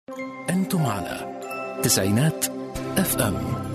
أنتم على تسعينات اف ام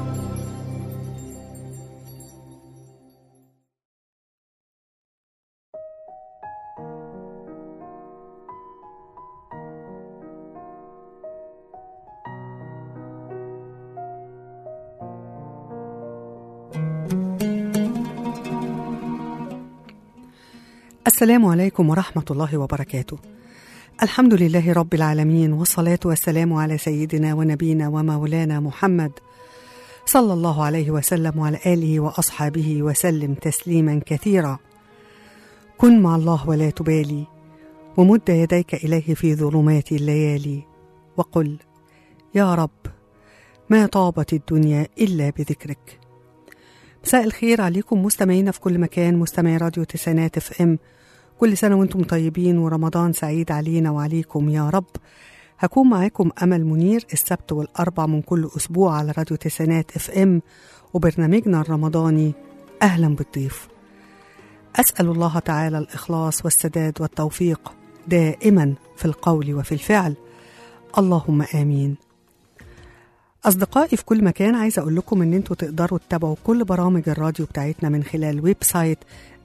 السلام عليكم ورحمة الله وبركاته. الحمد لله رب العالمين والصلاة والسلام على سيدنا ونبينا ومولانا محمد صلى الله عليه وسلم وعلى آله وأصحابه وسلم تسليما كثيرا. كن مع الله ولا تبالي ومد يديك إليه في ظلمات الليالي وقل يا رب ما طابت الدنيا إلا بذكرك. مساء الخير عليكم مستمعينا في كل مكان مستمعي راديو تسعينات اف ام كل سنة وانتم طيبين ورمضان سعيد علينا وعليكم يا رب هكون معاكم أمل منير السبت والأربع من كل أسبوع على راديو تسعينات اف ام وبرنامجنا الرمضاني أهلا بالضيف أسأل الله تعالى الإخلاص والسداد والتوفيق دائما في القول وفي الفعل اللهم آمين أصدقائي في كل مكان عايزة أقول لكم إن أنتوا تقدروا تتابعوا كل برامج الراديو بتاعتنا من خلال ويب سايت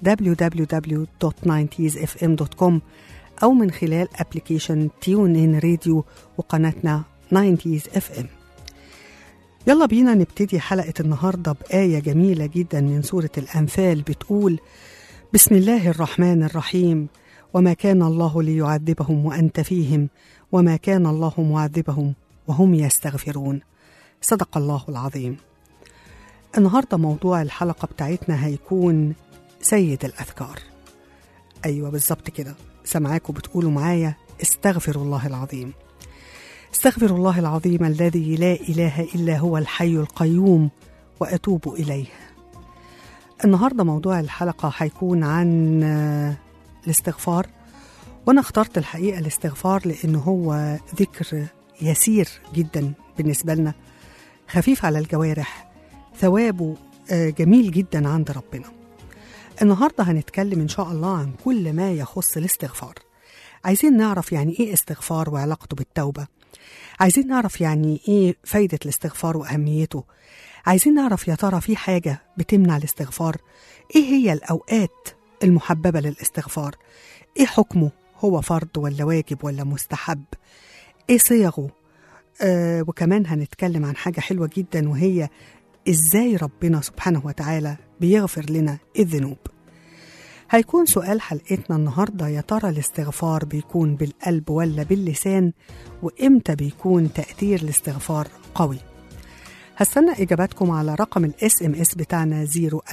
www.90sfm.com أو من خلال أبليكيشن تيون إن راديو وقناتنا 90s FM يلا بينا نبتدي حلقة النهاردة بآية جميلة جدا من سورة الأنفال بتقول بسم الله الرحمن الرحيم وما كان الله ليعذبهم وأنت فيهم وما كان الله معذبهم وهم يستغفرون صدق الله العظيم النهارده موضوع الحلقه بتاعتنا هيكون سيد الاذكار ايوه بالظبط كده سامعاكم بتقولوا معايا استغفر الله العظيم استغفر الله العظيم الذي لا اله الا هو الحي القيوم واتوب اليه النهارده موضوع الحلقه هيكون عن آه، الاستغفار وانا اخترت الحقيقه الاستغفار لان هو ذكر يسير جدا بالنسبه لنا خفيف على الجوارح ثوابه آه، جميل جدا عند ربنا النهارده هنتكلم ان شاء الله عن كل ما يخص الاستغفار عايزين نعرف يعني ايه استغفار وعلاقته بالتوبه عايزين نعرف يعني ايه فايده الاستغفار واهميته عايزين نعرف يا ترى في حاجه بتمنع الاستغفار ايه هي الاوقات المحببه للاستغفار ايه حكمه هو فرض ولا واجب ولا مستحب ايه صيغه آه وكمان هنتكلم عن حاجة حلوة جدا وهي إزاي ربنا سبحانه وتعالى بيغفر لنا الذنوب هيكون سؤال حلقتنا النهاردة يا ترى الاستغفار بيكون بالقلب ولا باللسان وإمتى بيكون تأثير الاستغفار قوي هستنى إجاباتكم على رقم الاس ام اس بتاعنا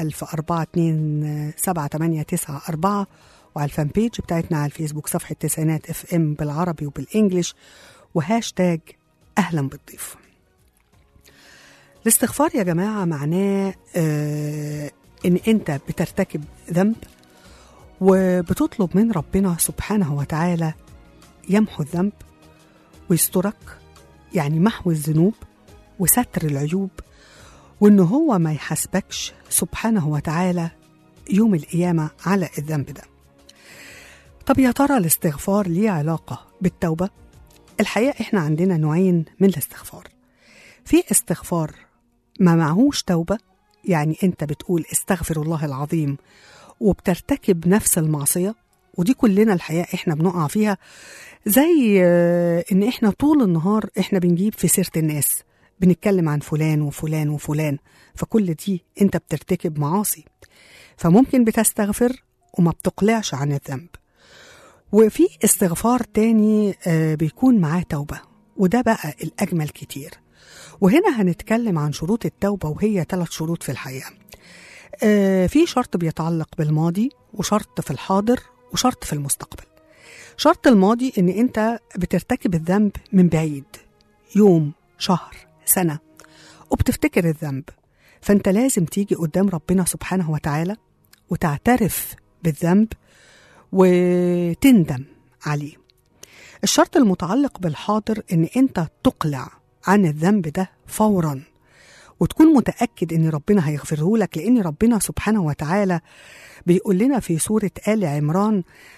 010427894 وعلى الفان بيج بتاعتنا على الفيسبوك صفحة تسعينات اف ام بالعربي وبالانجلش وهاشتاج أهلا بالضيف الاستغفار يا جماعة معناه آه إن أنت بترتكب ذنب وبتطلب من ربنا سبحانه وتعالى يمحو الذنب ويسترك يعني محو الذنوب وستر العيوب وإن هو ما يحاسبكش سبحانه وتعالى يوم القيامة على الذنب ده طب يا ترى الاستغفار ليه علاقة بالتوبة؟ الحقيقة إحنا عندنا نوعين من الاستغفار في استغفار ما معهوش توبة يعني أنت بتقول استغفر الله العظيم وبترتكب نفس المعصية ودي كلنا الحقيقة إحنا بنقع فيها زي آه، إن إحنا طول النهار إحنا بنجيب في سيرة الناس بنتكلم عن فلان وفلان وفلان فكل دي أنت بترتكب معاصي فممكن بتستغفر وما بتقلعش عن الذنب وفي استغفار تاني آه، بيكون معاه توبة وده بقى الأجمل كتير وهنا هنتكلم عن شروط التوبة وهي ثلاث شروط في الحقيقة آه، في شرط بيتعلق بالماضي وشرط في الحاضر وشرط في المستقبل شرط الماضي ان انت بترتكب الذنب من بعيد يوم شهر سنة وبتفتكر الذنب فانت لازم تيجي قدام ربنا سبحانه وتعالى وتعترف بالذنب وتندم عليه الشرط المتعلق بالحاضر ان انت تقلع عن الذنب ده فورا وتكون متأكد ان ربنا هيغفره لك لان ربنا سبحانه وتعالى بيقول لنا في سورة آل عمران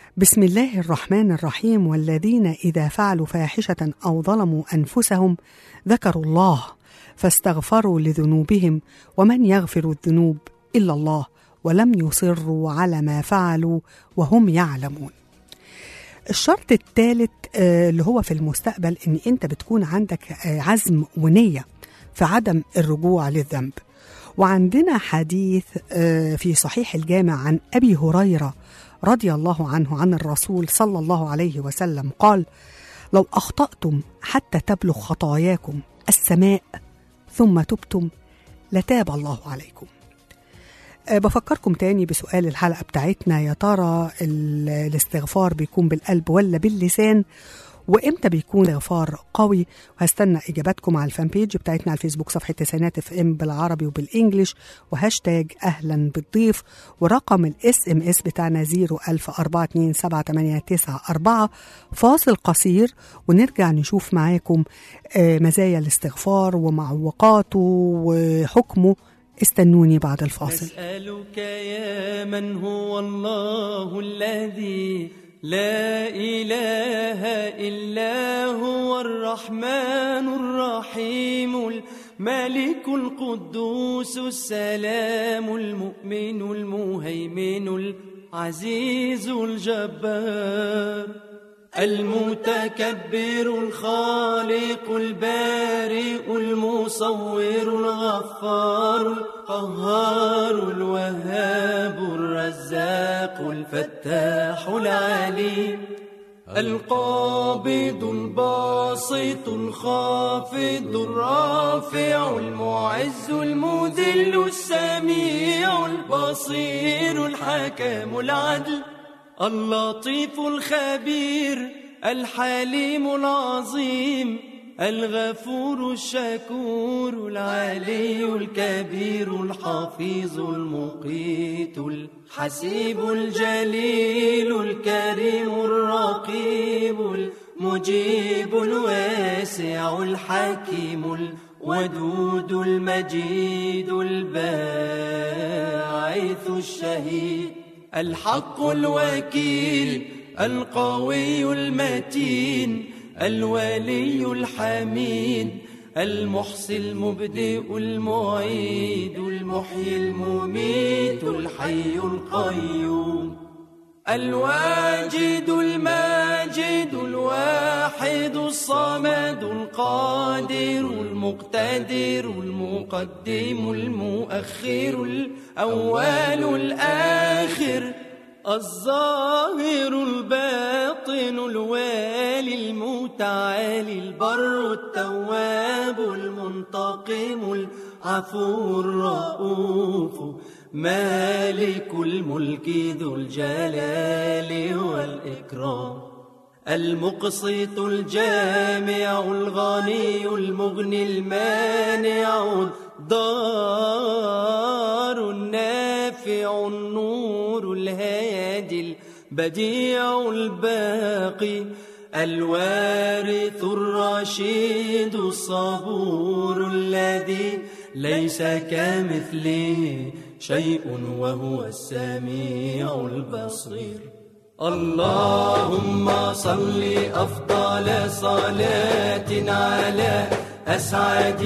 بسم الله الرحمن الرحيم والذين إذا فعلوا فاحشة أو ظلموا أنفسهم ذكروا الله فاستغفروا لذنوبهم ومن يغفر الذنوب إلا الله ولم يصروا على ما فعلوا وهم يعلمون الشرط الثالث اللي هو في المستقبل ان انت بتكون عندك آه، عزم ونيه في عدم الرجوع للذنب وعندنا حديث آه، في صحيح الجامع عن ابي هريره رضي الله عنه عن الرسول صلى الله عليه وسلم قال لو اخطاتم حتى تبلغ خطاياكم السماء ثم تبتم لتاب الله عليكم أه، بفكركم تاني بسؤال الحلقة بتاعتنا يا ترى ال- الاستغفار بيكون بالقلب ولا باللسان وامتى بيكون استغفار قوي وهستنى اجاباتكم على الفان بيج بتاعتنا على الفيسبوك صفحه تسعينات اف ام بالعربي وبالانجلش وهاشتاج اهلا بالضيف ورقم الاس ام اس بتاعنا 010427894 فاصل قصير ونرجع نشوف معاكم آه، مزايا الاستغفار ومعوقاته وحكمه استنوني بعد الفاصل نسألك يا من هو الله الذي لا إله إلا هو الرحمن الرحيم الملك القدوس السلام المؤمن المهيمن العزيز الجبار المتكبر الخالق البارئ المصور الغفار القهار الوهاب الرزاق الفتاح العليم القابض الباسط الخافض الرافع المعز المذل السميع البصير الحكم العدل اللطيف الخبير الحليم العظيم الغفور الشكور العلي الكبير الحفيظ المقيت الحسيب الجليل الكريم الرقيب المجيب الواسع الحكيم الودود المجيد الباعث الشهيد الحق الوكيل القوي المتين الولي الحميد المحصي المبدئ المعيد المحيي المميت الحي القيوم الواجد الماجد الواحد الصمد القادر المقتدر المقدم المؤخر الأول الآخر الظاهر الباطن الوالي المتعالي البر التواب المنتقم العفو الرؤوف مالك الملك ذو الجلال والإكرام المقسط الجامع الغني المغني المانع الضار النافع النور الهادي البديع الباقي الوارث الرشيد الصبور الذي ليس كمثله شيء وهو السميع البصير اللهم صل أفضل صلاة على أسعد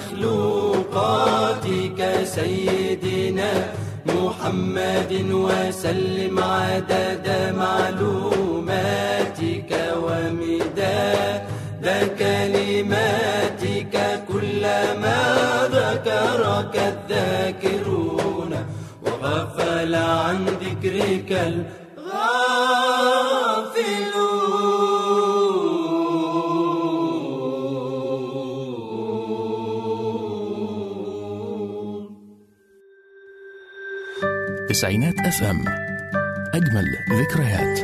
مخلوقاتك سيدنا محمد وسلم عدد معلوماتك ومداد كلماتك كلما ذكرك الذاكرون وغفل عن ذكرك الغافلون تسعينات اف ام اجمل ذكريات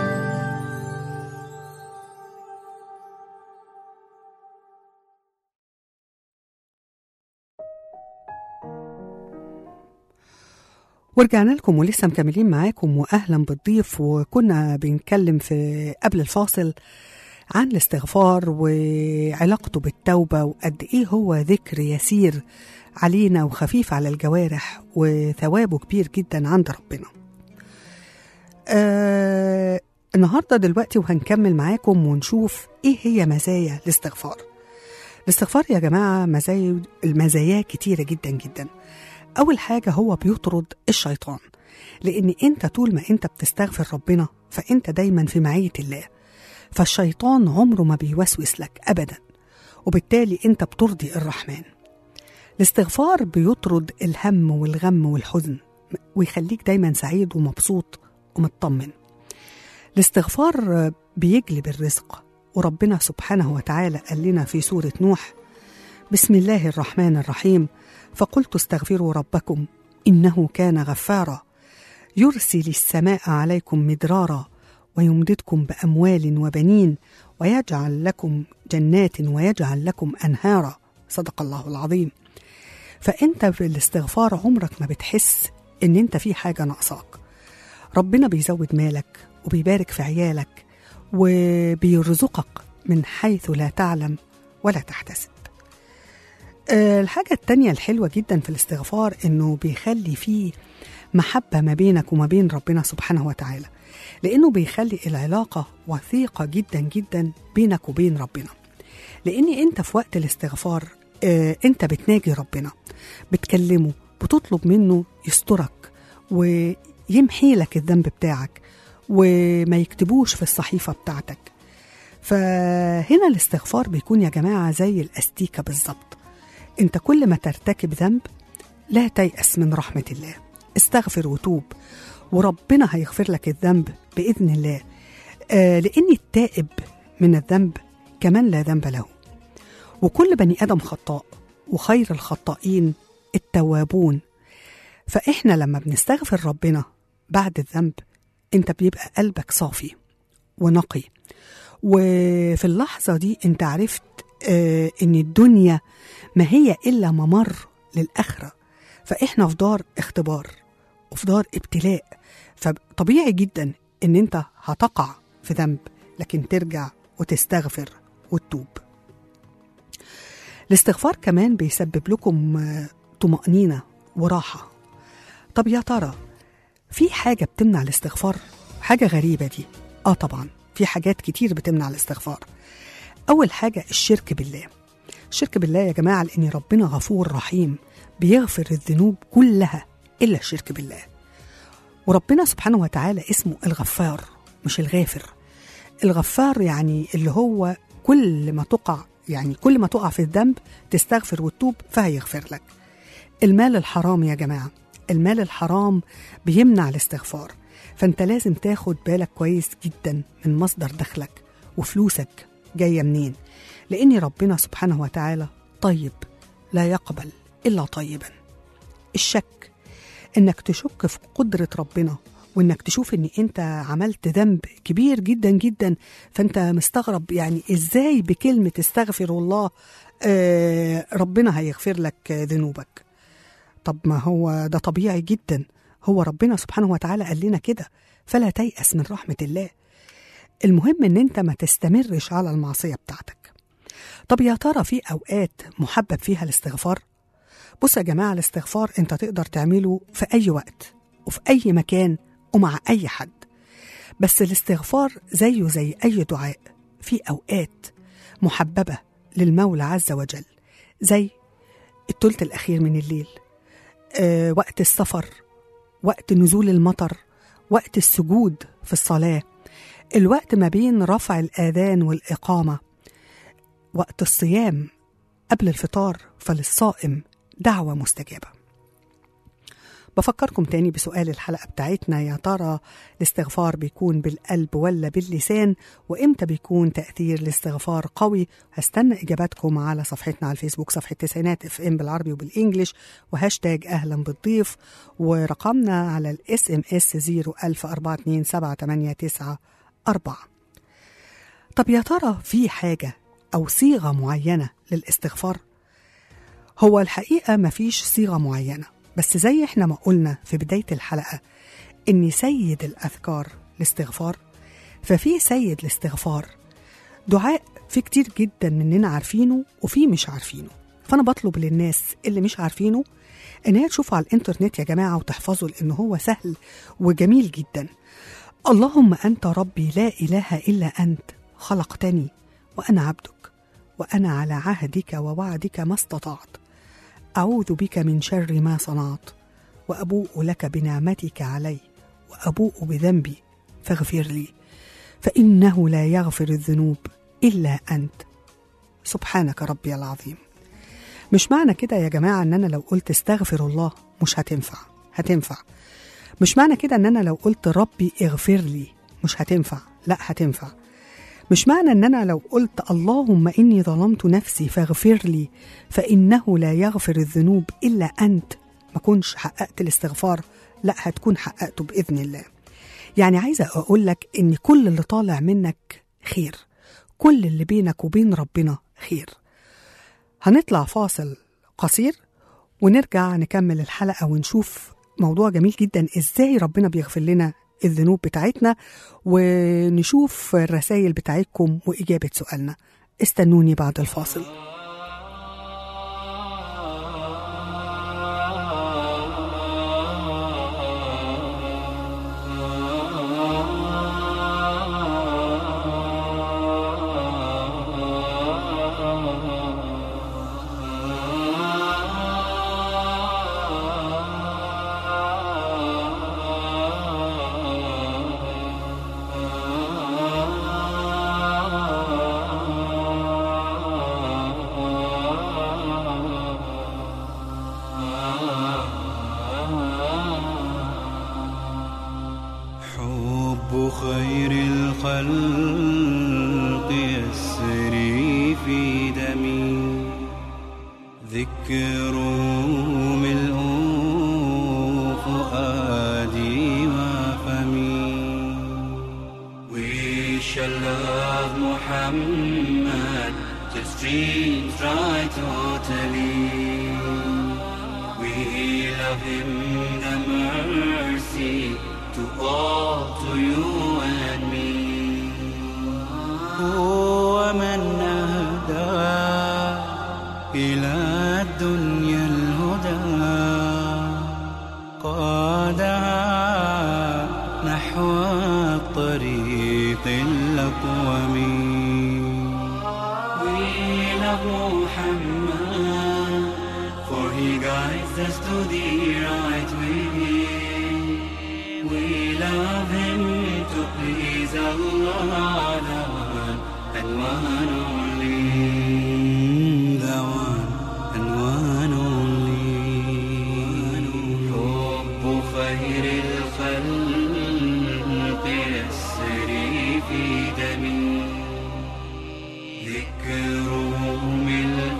ورجعنا لكم ولسه مكملين معاكم واهلا بالضيف وكنا بنتكلم في قبل الفاصل عن الاستغفار وعلاقته بالتوبه وقد ايه هو ذكر يسير علينا وخفيف على الجوارح وثوابه كبير جدا عند ربنا. آه النهاردة دلوقتي وهنكمل معاكم ونشوف إيه هي مزايا الاستغفار الاستغفار يا جماعة مزايا المزايا كتيرة جدا جدا أول حاجة هو بيطرد الشيطان لأن أنت طول ما أنت بتستغفر ربنا فأنت دايما في معية الله فالشيطان عمره ما بيوسوس لك أبدا وبالتالي أنت بترضي الرحمن الاستغفار بيطرد الهم والغم والحزن ويخليك دايما سعيد ومبسوط ومطمن الاستغفار بيجلب الرزق وربنا سبحانه وتعالى قال لنا في سورة نوح بسم الله الرحمن الرحيم فقلت استغفروا ربكم إنه كان غفارا يرسل السماء عليكم مدرارا ويمددكم بأموال وبنين ويجعل لكم جنات ويجعل لكم أنهارا صدق الله العظيم فأنت بالاستغفار عمرك ما بتحس إن أنت في حاجة ناقصاك ربنا بيزود مالك وبيبارك في عيالك وبيرزقك من حيث لا تعلم ولا تحتسب أه الحاجة التانية الحلوة جدا في الاستغفار إنه بيخلي فيه محبة ما بينك وما بين ربنا سبحانه وتعالى لأنه بيخلي العلاقة وثيقة جدا جدا بينك وبين ربنا لأن أنت في وقت الاستغفار أه أنت بتناجي ربنا بتكلمه بتطلب منه يسترك ويمحي لك الذنب بتاعك وما يكتبوش في الصحيفة بتاعتك فهنا الاستغفار بيكون يا جماعة زي الأستيكة بالظبط انت كل ما ترتكب ذنب لا تيأس من رحمة الله استغفر وتوب وربنا هيغفر لك الذنب بإذن الله آه لأن التائب من الذنب كمان لا ذنب له وكل بني آدم خطاء وخير الخطائين التوابون فإحنا لما بنستغفر ربنا بعد الذنب انت بيبقى قلبك صافي ونقي وفي اللحظة دي انت عرفت آه ان الدنيا ما هي إلا ممر للآخرة فإحنا في دار اختبار وفي دار ابتلاء فطبيعي جدا ان انت هتقع في ذنب لكن ترجع وتستغفر وتتوب الاستغفار كمان بيسبب لكم آه، طمأنينة وراحة طب يا ترى في حاجة بتمنع الاستغفار حاجة غريبة دي اه طبعا في حاجات كتير بتمنع الاستغفار أول حاجة الشرك بالله الشرك بالله يا جماعة لأن ربنا غفور رحيم بيغفر الذنوب كلها إلا الشرك بالله وربنا سبحانه وتعالى اسمه الغفار مش الغافر الغفار يعني اللي هو كل ما تقع يعني كل ما تقع في الذنب تستغفر وتتوب فهيغفر لك المال الحرام يا جماعة المال الحرام بيمنع الاستغفار فانت لازم تاخد بالك كويس جدا من مصدر دخلك وفلوسك جاية منين لأن ربنا سبحانه وتعالى طيب لا يقبل إلا طيبا الشك إنك تشك في قدرة ربنا وإنك تشوف إن أنت عملت ذنب كبير جدا جدا فأنت مستغرب يعني إزاي بكلمة استغفر الله آه ربنا هيغفر لك آه، ذنوبك طب ما هو ده طبيعي جدا هو ربنا سبحانه وتعالى قال لنا كده فلا تيأس من رحمة الله المهم ان انت ما تستمرش على المعصية بتاعتك طب يا ترى في اوقات محبب فيها الاستغفار بص يا جماعة الاستغفار انت تقدر تعمله في اي وقت وفي اي مكان ومع اي حد بس الاستغفار زيه زي اي دعاء في اوقات محببة للمولى عز وجل زي الثلث الاخير من الليل آه، وقت السفر وقت نزول المطر وقت السجود في الصلاة الوقت ما بين رفع الآذان والإقامة وقت الصيام قبل الفطار فللصائم دعوة مستجابة بفكركم تاني بسؤال الحلقة بتاعتنا يا ترى الاستغفار بيكون بالقلب ولا باللسان وإمتى بيكون تأثير الاستغفار قوي هستنى إجاباتكم على صفحتنا على الفيسبوك صفحة تسعينات اف ام بالعربي وبالإنجليش وهاشتاج أهلا بالضيف ورقمنا على الاس ام اس 010427894 طب يا ترى في حاجة أو صيغة معينة للاستغفار؟ هو الحقيقة مفيش صيغة معينة بس زي احنا ما قلنا في بداية الحلقة إن سيد الأذكار الاستغفار ففي سيد الاستغفار دعاء في كتير جدا مننا عارفينه وفي مش عارفينه فأنا بطلب للناس اللي مش عارفينه إن هي تشوفه على الإنترنت يا جماعة وتحفظه لأن هو سهل وجميل جدا اللهم انت ربي لا اله الا انت خلقتني وانا عبدك وانا على عهدك ووعدك ما استطعت اعوذ بك من شر ما صنعت وابوء لك بنعمتك علي وابوء بذنبي فاغفر لي فانه لا يغفر الذنوب الا انت سبحانك ربي العظيم مش معنى كده يا جماعه ان انا لو قلت استغفر الله مش هتنفع هتنفع مش معنى كده ان انا لو قلت ربي اغفر لي مش هتنفع لا هتنفع مش معنى ان انا لو قلت اللهم اني ظلمت نفسي فاغفر لي فانه لا يغفر الذنوب الا انت ما كنش حققت الاستغفار لا هتكون حققته باذن الله يعني عايزه اقول لك ان كل اللي طالع منك خير كل اللي بينك وبين ربنا خير هنطلع فاصل قصير ونرجع نكمل الحلقه ونشوف موضوع جميل جدا ازاي ربنا بيغفر لنا الذنوب بتاعتنا ونشوف الرسائل بتاعتكم واجابه سؤالنا استنوني بعد الفاصل حب خير الخلق يسري في دمي ذكر ملء فؤادي وفمي We shall love Muhammad till streams dry totally We love him the mercy to all, to you and me. هو من أهدى إلى الدنيا الهدى قادها نحو الطريق الأقوم We love Muhammad For he guides us to the right way We love him to please Allah The one and one only The one and one only حب خير الخلق يسري في دمي ذكره ملء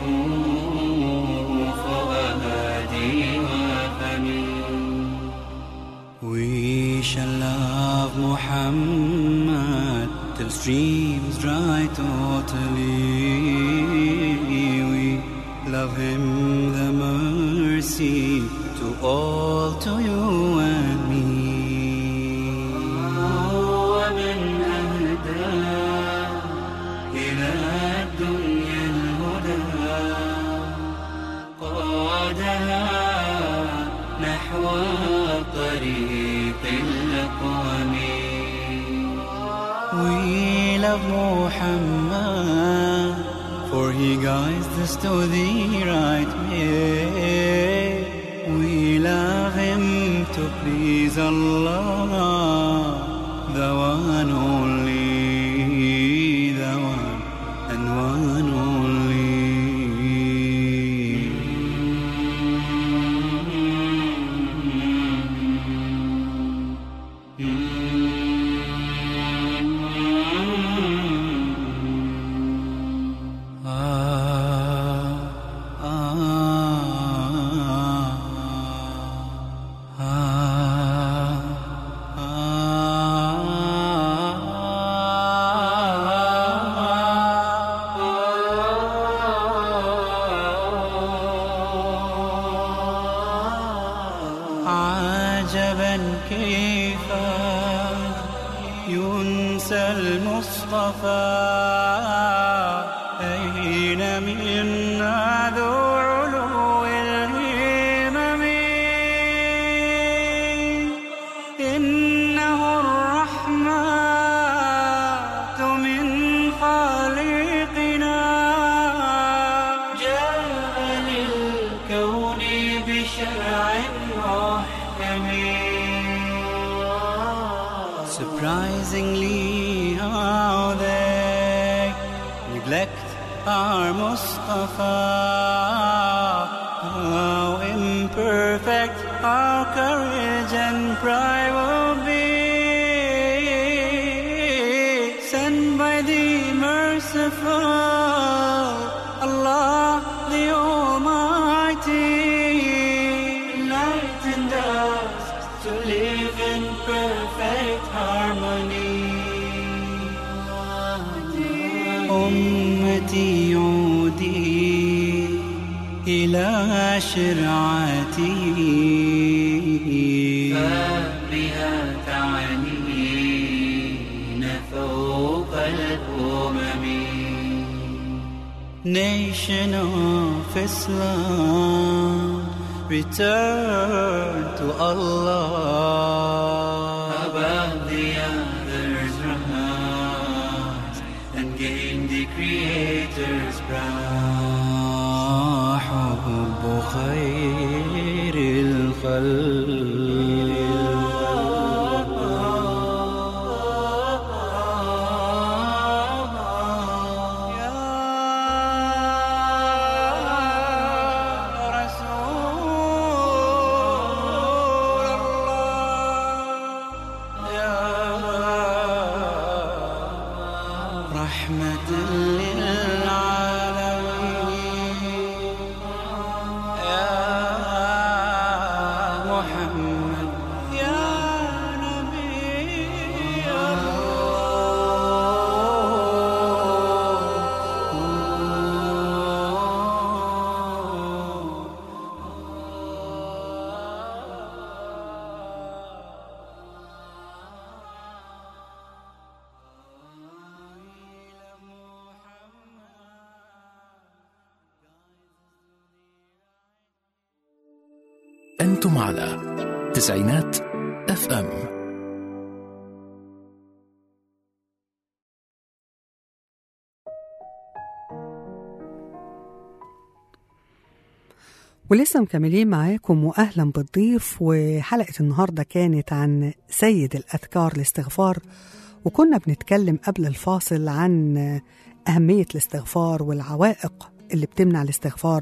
فؤادي وفمي We shall love Muhammad till streams dry totally. We love him the mercy to all, to you and me. ومن أهدى إلى الدنيا الهدى قادها نحو طريق الأقوام We love Muhammad For he guides us to the right way We love him to please Allah The one only The one and one only عجبا كيف ينسى المصطفى أين منا ذو علو الهمم إنه الرحمن surprisingly how they neglect our Mustafa. How imperfect our courage and pride will be. Sent by the merciful Allah the Almighty. Enlightened us to live in perfect harmony. أمتي عودي إلى شرعتي فبها تعنين فوق الأمم Nation of Islam, return to Allah above the others rise and gain the Creator's brow. حب خير الخلق يا رسول الله يا رحمة للعالمين يا محمد يا نبي الله أنتم على تسعينات اف ام ولسه مكملين معاكم واهلا بالضيف وحلقه النهارده كانت عن سيد الاذكار الاستغفار وكنا بنتكلم قبل الفاصل عن اهميه الاستغفار والعوائق اللي بتمنع الاستغفار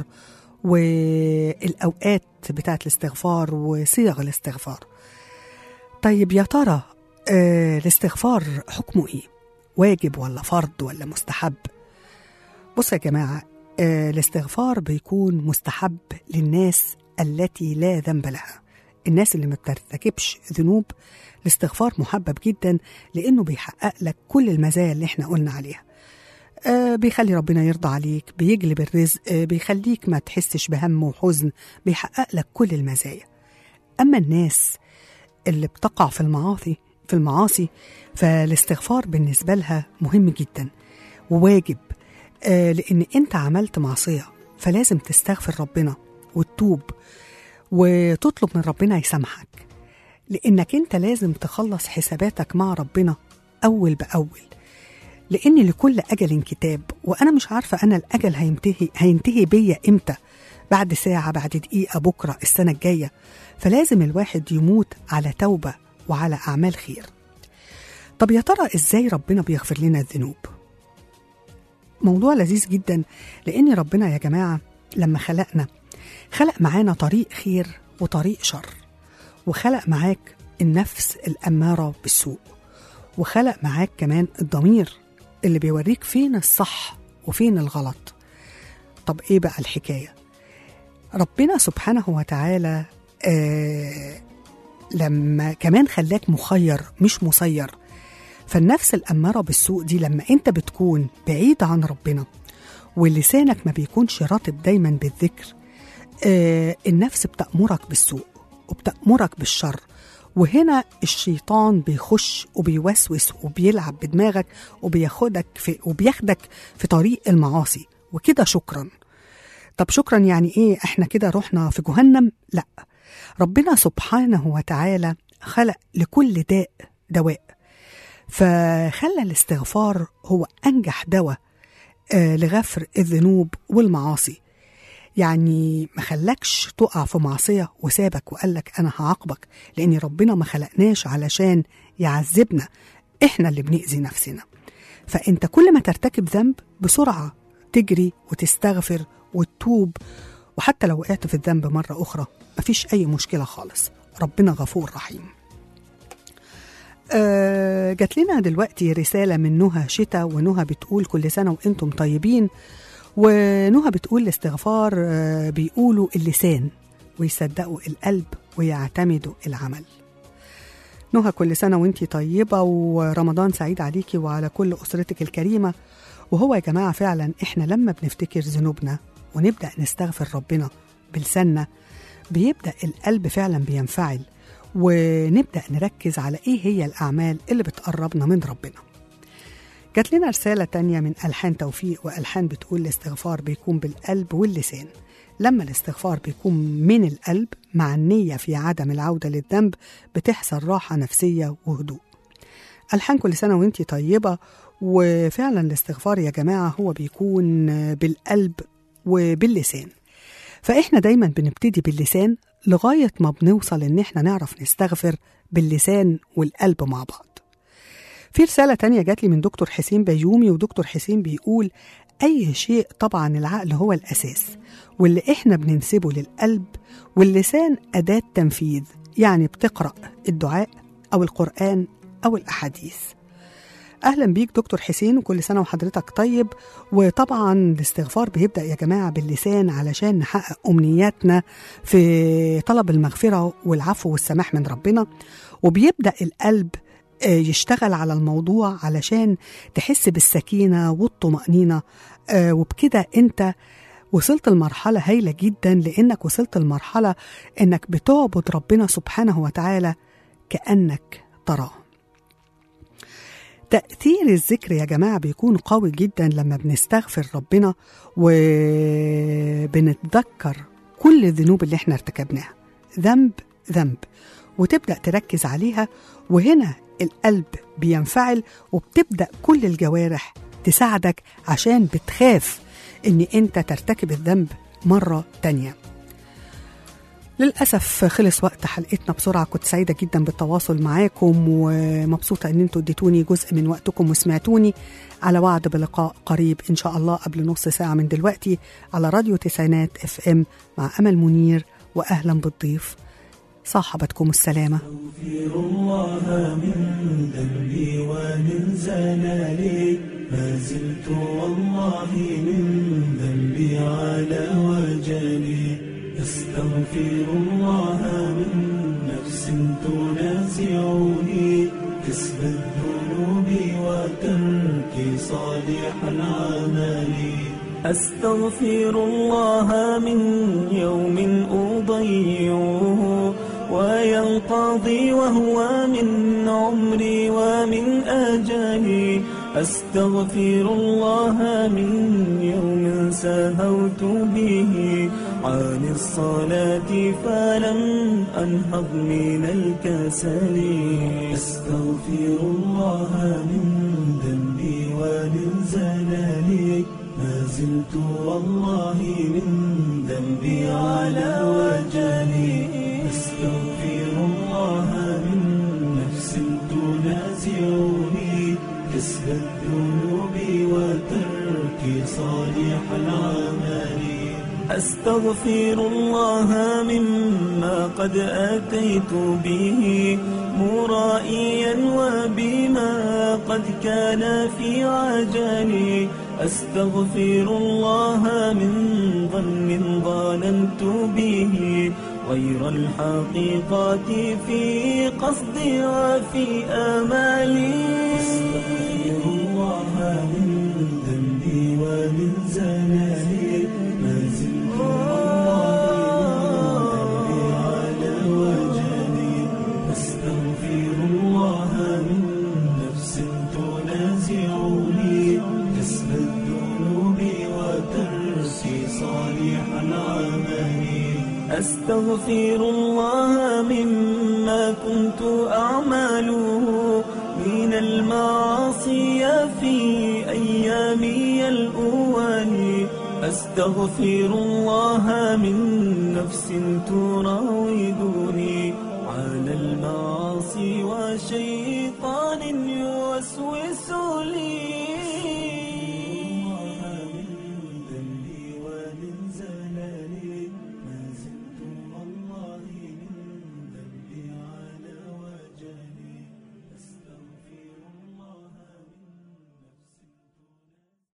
والاوقات بتاعت الاستغفار وصيغ الاستغفار طيب يا ترى آه الاستغفار حكمه ايه واجب ولا فرض ولا مستحب بصوا يا جماعه آه، الاستغفار بيكون مستحب للناس التي لا ذنب لها الناس اللي ما بترتكبش ذنوب الاستغفار محبب جدا لانه بيحقق لك كل المزايا اللي احنا قلنا عليها آه، بيخلي ربنا يرضى عليك بيجلب الرزق آه، بيخليك ما تحسش بهم وحزن بيحقق لك كل المزايا اما الناس اللي بتقع في المعاصي في المعاصي فالاستغفار بالنسبه لها مهم جدا وواجب آه، لان انت عملت معصيه فلازم تستغفر ربنا وتتوب وتطلب من ربنا يسامحك لانك انت لازم تخلص حساباتك مع ربنا اول باول لان لكل اجل كتاب وانا مش عارفه انا الاجل هينتهي هينتهي بيا امتى بعد ساعه بعد دقيقه بكره السنه الجايه فلازم الواحد يموت على توبه وعلى اعمال خير طب يا ترى ازاي ربنا بيغفر لنا الذنوب موضوع لذيذ جدا لان ربنا يا جماعه لما خلقنا خلق معانا طريق خير وطريق شر وخلق معاك النفس الاماره بالسوء وخلق معاك كمان الضمير اللي بيوريك فين الصح وفين الغلط طب ايه بقى الحكايه ربنا سبحانه وتعالى آه لما كمان خلاك مخير مش مسير فالنفس الأمارة بالسوء دي لما أنت بتكون بعيد عن ربنا ولسانك ما بيكونش راتب دايما بالذكر آه النفس بتأمرك بالسوء وبتأمرك بالشر وهنا الشيطان بيخش وبيوسوس وبيلعب بدماغك وبياخدك في وبياخدك في طريق المعاصي وكده شكرا طب شكرا يعني ايه احنا كده رحنا في جهنم لا ربنا سبحانه وتعالى خلق لكل داء دواء فخلى الاستغفار هو انجح دواء آه لغفر الذنوب والمعاصي يعني ما خلاكش تقع في معصية وسابك وقالك أنا هعاقبك لأن ربنا ما خلقناش علشان يعذبنا احنا اللي بنأذي نفسنا فانت كل ما ترتكب ذنب بسرعة تجري وتستغفر وتتوب وحتى لو وقعت في الذنب مرة أخرى مفيش أي مشكلة خالص ربنا غفور رحيم آه جات لنا دلوقتي رسالة من نهى شتا ونهى بتقول كل سنة وانتم طيبين ونهى بتقول الاستغفار آه بيقولوا اللسان ويصدقوا القلب ويعتمدوا العمل نهى كل سنة وانتي طيبة ورمضان سعيد عليكي وعلى كل أسرتك الكريمة وهو يا جماعة فعلا احنا لما بنفتكر ذنوبنا ونبدأ نستغفر ربنا بلساننا بيبدأ القلب فعلا بينفعل ونبدأ نركز على ايه هي الأعمال اللي بتقربنا من ربنا جات لنا رسالة تانية من ألحان توفيق وألحان بتقول الاستغفار بيكون بالقلب واللسان لما الاستغفار بيكون من القلب مع النية في عدم العودة للذنب بتحصل راحة نفسية وهدوء ألحان كل سنة وانتي طيبة وفعلا الاستغفار يا جماعة هو بيكون بالقلب وباللسان فإحنا دايما بنبتدي باللسان لغاية ما بنوصل إن إحنا نعرف نستغفر باللسان والقلب مع بعض في رسالة تانية جات لي من دكتور حسين بيومي ودكتور حسين بيقول أي شيء طبعا العقل هو الأساس واللي إحنا بننسبه للقلب واللسان أداة تنفيذ يعني بتقرأ الدعاء أو القرآن أو الأحاديث اهلا بيك دكتور حسين وكل سنه وحضرتك طيب وطبعا الاستغفار بيبدا يا جماعه باللسان علشان نحقق امنياتنا في طلب المغفره والعفو والسماح من ربنا وبيبدا القلب آه، يشتغل على الموضوع علشان تحس بالسكينه والطمانينه آه، وبكده انت وصلت لمرحله هايله جدا لانك وصلت لمرحله انك بتعبد ربنا سبحانه وتعالى كانك تراه تأثير الذكر يا جماعة بيكون قوي جدا لما بنستغفر ربنا وبنتذكر كل الذنوب اللي احنا ارتكبناها ذنب ذنب وتبدأ تركز عليها وهنا القلب بينفعل وبتبدأ كل الجوارح تساعدك عشان بتخاف ان انت ترتكب الذنب مرة تانية للأسف خلص وقت حلقتنا بسرعة كنت سعيدة جدا بالتواصل معاكم ومبسوطة أن انتوا اديتوني جزء من وقتكم وسمعتوني على وعد بلقاء قريب إن شاء الله قبل نص ساعة من دلوقتي على راديو تسعينات اف ام مع أمل منير وأهلا بالضيف صاحبتكم السلامة أستغفر الله من ذنبي ومن زلالي ما زلت والله من ذنبي على وجلي أستغفر الله من نفس تنازعني كسب الذنوب وترك صالح العمل أستغفر الله من يوم أضيعه وينقضي وهو من عمري ومن أجلي أستغفر الله من يوم سهوت به عن الصلاة فلم أنهض من الكسل أستغفر الله من ذنبي ومن زلالي ما زلت والله من ذنبي على وجلي أستغفر الله من نفس تنازعني كسب الذنوب وترك صالح العمل أستغفر الله مما قد أتيت به مرائيا وبما قد كان في عجلي أستغفر الله من ظن ظننت به غير الحقيقة في قصدي وفي آمالي أستغفر الله من ذنبي ومن زلالي ما زلت والله من ذنبي على وجلي أستغفر الله من نفس تنازعني كسب الذنوب وترسي صالح العمل أستغفر الله مما كنت أعمله من المعاصي في أيامي الأول أستغفر الله من نفس تراودني على المعاصي وشيطان يراودني توسوس